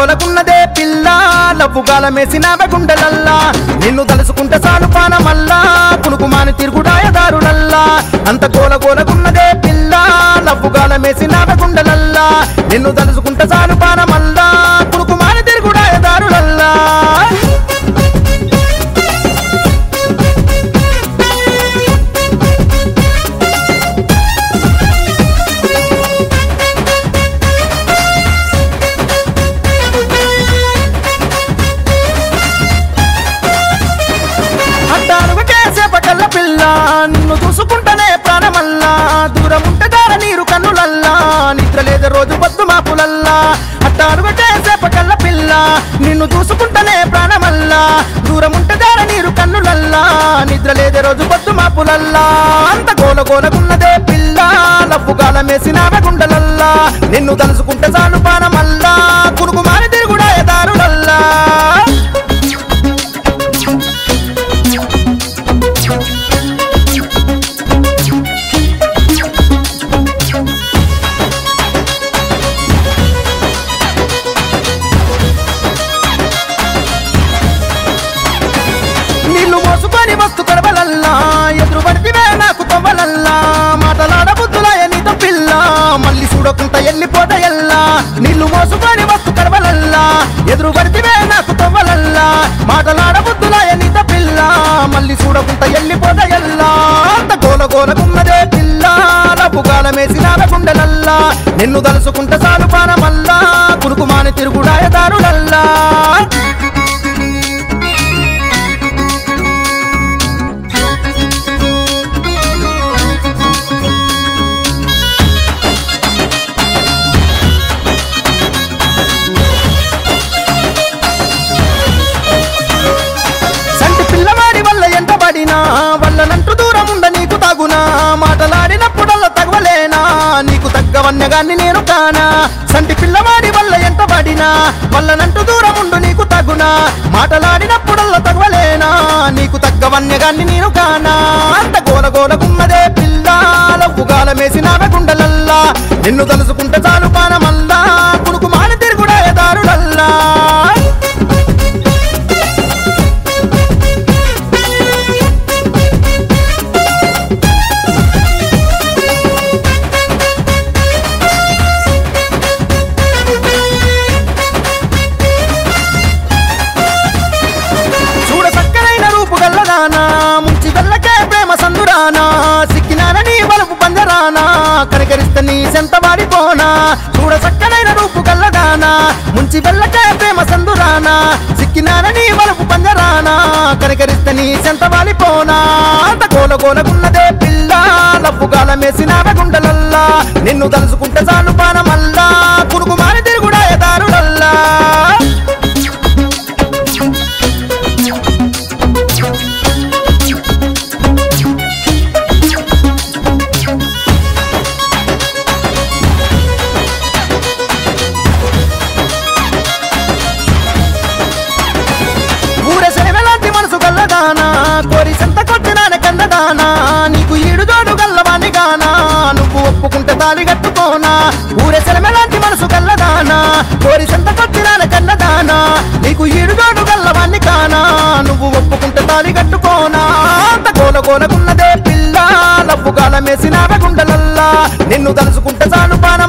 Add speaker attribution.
Speaker 1: గోలకున్నదే పిల్ల లవ్వు గాలమేసినావే గుండెలల్లా నిన్ను తలుసుకుంటే చాలు పానమల్లా కునుకుమాని తిరుగుడాయదారులల్లా అంత గోల గోలకున్నదే పిల్ల లవ్వు గాలమేసినావే గుండెలల్లా నిన్ను తలుసుకుంటే చాలు పానమల్లా కునుకుమాని తిరుగుడాయదారులల్లా అడ్డాలుగు చేసే పకల్ల పిల్ల నిన్ను చూసుకుంటేనే ప్రాణమల్లా దూరం ఉంటే దార నీరు కన్నులల్లా నిద్ర లేదు రోజు పొద్దు మాపులల్లా అడ్డాలుగు చేసే పకల్ల పిల్ల నిన్ను చూసుకుంటేనే ప్రాణమల్లా దూరం ఉంటే దార నీరు కన్నులల్లా నిద్ర లేదు రోజు పొద్దు మాపులల్లా అంత గోల గోలకున్నదే పిల్ల లవ్వు గాలమేసినావే గుండెలల్లా నిన్ను తలుసుకుంటే చాలు పానమల్లా కునుకు మారి తిరుగుడాయ దారులల్లా నీళ్లు మోసుకొని వస్తు కడవలల్లా ఎదురు పడితివే నాకు తవ్వలల్లా మాటలాడ బుద్ధులాయ నీతో పిల్ల మళ్ళీ చూడకుండా ఎల్లిపోత ఎల్లా నీళ్లు మోసుకొని వస్తు కడవలల్లా ఎదురు పడితివే నాకు తవ్వలల్లా మాటలాడ బుద్ధులాయ నీతో పిల్ల మళ్ళీ చూడకుండా ఎల్లిపోత ఎల్లా అంత గోల గోలకున్నదే పిల్ల లబ్బు కాలమేసినాల గుండెలల్లా నిన్ను తలుసుకుంటే చాలు పానమల్లా కురుకుమాని తిరుగుడాయ దారులల్లా సంటి పిల్లవాడి వల్ల ఎంత పడినా వల్లనంటూ దూరం ఉండ నీకు తగునా మాటలాడినప్పుడల్లా తగవలేనా నీకు తగ్గవన్నగాన్ని నేను కానా సంటి పిల్లవాడి వల్ల ఎంత పడినా వల్లనంటూ దూరం ఉండు నీకు తగునా మాటలాడినప్పుడల్లా తగవలేనా నీకు తగ్గవన్నగాన్ని నేను కానా అంత గోల గోలకున్నదే పిల్ల లవ్వు గాలమేసినావే గుండెలల్లా నిన్ను తలుసుకుంటే చాలు పానమల్లా కుడుకు మాని తిరుగుడాయ దారులల్లా చూడ చక్కనైన రూపు గల్లదానా ముంచి వెళ్ళకే ప్రేమ సందురానా సిక్కినానని బలుపు పంజరానా కనికరిస్తే నీ సెంత వాడిపోనా చూడ చక్కనైన రూపు గల్లదానా ముంచి వెళ్ళకే ప్రేమ సందురానా సిక్కినానని బలుపు పంజరానా కనికరిస్తే నీ సెంత వాడిపోనా అంత గోల గోలకున్నదే పిల్ల లవ్వు గాలమేసినావే గుండెలల్లా నిన్ను తలుసుకుంటే చాలు పానమల్లా కురుకు మాని తిరుగుడాయ దారులల్లా ఊర సెలవెలాంటి మనసు గల్లదానా కోరి సంత కొట్టినాన కన్నదానా నీకు ఈడు జోడు గల్లవాణి గానా నువ్వు ఒప్పుకుంటే తాళి కట్టుకోనా ఊర సెలవెలాంటి మనసు గల్లదానా కోరి సంత కొట్టినాన కన్నదానా నీకు ఈడు జోడు గల్లవాణి కానా నువ్వు ఒప్పుకుంటే తాళి కట్టుకోనా అంత గోల గోలకున్నదే పిల్ల లవ్వు గాలమేసినావే గుండెలల్లా నిన్ను తలుసుకుంటే చాలు పాన